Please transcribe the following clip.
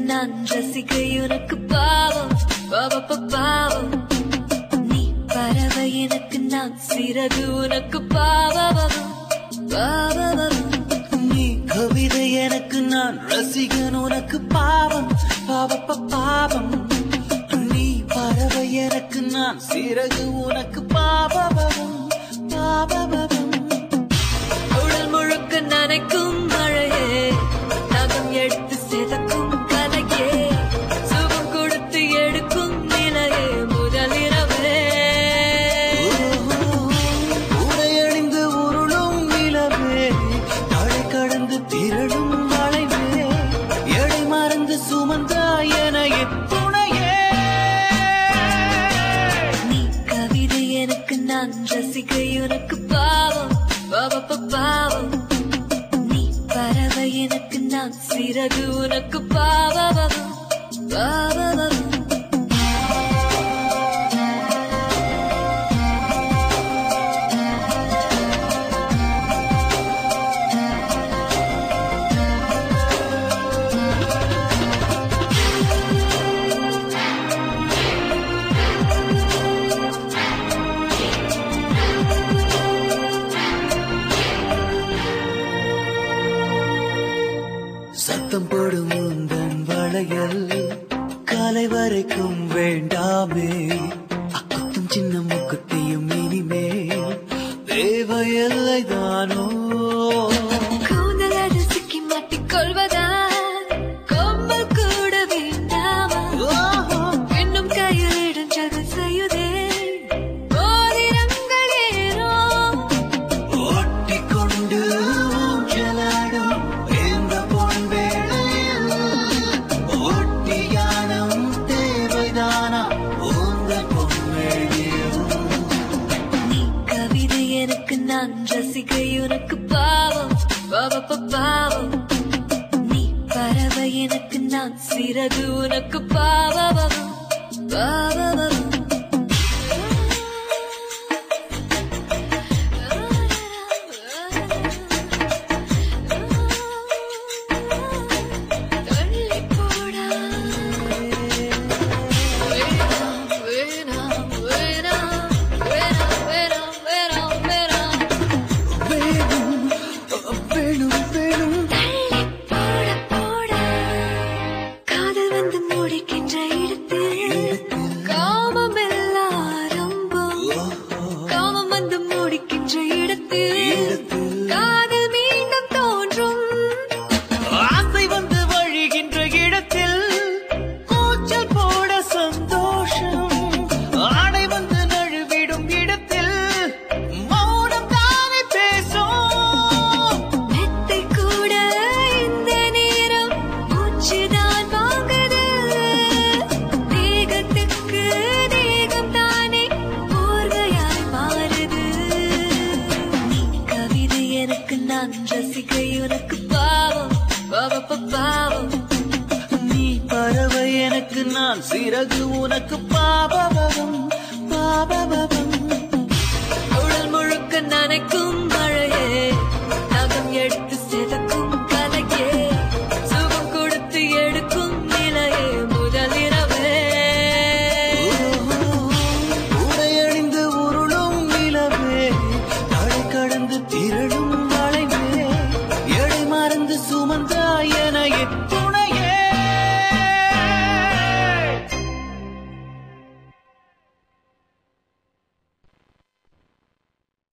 நான் ரசிகை உனக்கு பாவம் பாவப்ப பாவம் நீ பறவை எனக்கு நான் சிறகு உனக்கு பாவம் பாவம் நீ கவிதை எனக்கு நான் ரசிகன் உனக்கு பாவம் பாவப்ப பாவம் நீ பறவை எனக்கு நான் சிறகு உனக்கு பாவபவம் பாவபவம் உடல் முழுக்க நனைக்கும் மழையே நகம் எடுத்து செதக்கும் கலையே சுகம் கொடுத்து எடுக்கும் நிலையே முதலிரவே உடையணிந்து உருளும் நிலவே மழை கடந்து திரளும் மலைவே எடை மறந்து சுமந்தாய் என துணையே நீ கவிதை எனக்கு நான் ரசிகை உனக்கு பாவம் பாவப்ப பாவம் நீ பறவை எனக்கு நான் சிறகு உனக்கு பாவம் பாவம் சத்தம் போடும் உந்தன் வளையல் காலை வரைக்கும் வேண்டாமே அக்குத்தும் சின்ன முக்குத்தியும் இனிமேல் தேவையில்லை தானோ கூந்தலது சிக்கி மாட்டிக் கொள்வதா கொம்பல் கூட வேண்டாமா இன்னும் கையில் இடைஞ்சல் செய்யுதே மோதிரங்கள் ஏனோ ஒட்டிக்கொண்டு ஊஞ்சலாடும் இந்த பொன் வேளையில் ஒட்டியானம் தேவைதானா உந்தன் பொன்மேடியும் நீ கவிதை எனக்கு நான் ரசிகை உனக்கு பாவம் பாவப்ப பாவம் நீ பறவை எனக்கு நான் சிறகு உனக்கு பாவம் பாவம் தள்ளி போடா வேணாம் வேணாம் வேணாம் வேணாம் வேணாம் வேணாம் வேணாம் வேணும் வேணும் வேணும் தள்ளி போட போட காதல் வந்து முடிக்கின்ற இடத்தில் காமம் எல்லாரம்பம் காமம் வந்து முடிக்கின்ற இடத்தில் காதல் மீண்டும் தோன்றும் ஆசை வந்து வழிகின்ற இடத்தில் கூச்சல் போட சந்தோஷம் ஆடை வந்து நழுவிடும் இடத்தில் மௌனம் தானே பேசும் மெத்தை கூட இந்த நேரம் மூச்சுதான் வாங்குது தேகத்துக்கு தேகம் தானே போர்வையாய் மாறுது நீ கவிதை எனக்கு நான் ரசிகை உனக்கு பாவம் பாவப்ப பாவம் நீ பறவை எனக்கு நான் சிறகு உனக்கு பாபபவம் பாபபவம் உடல் முழுக்க நனைக்கும்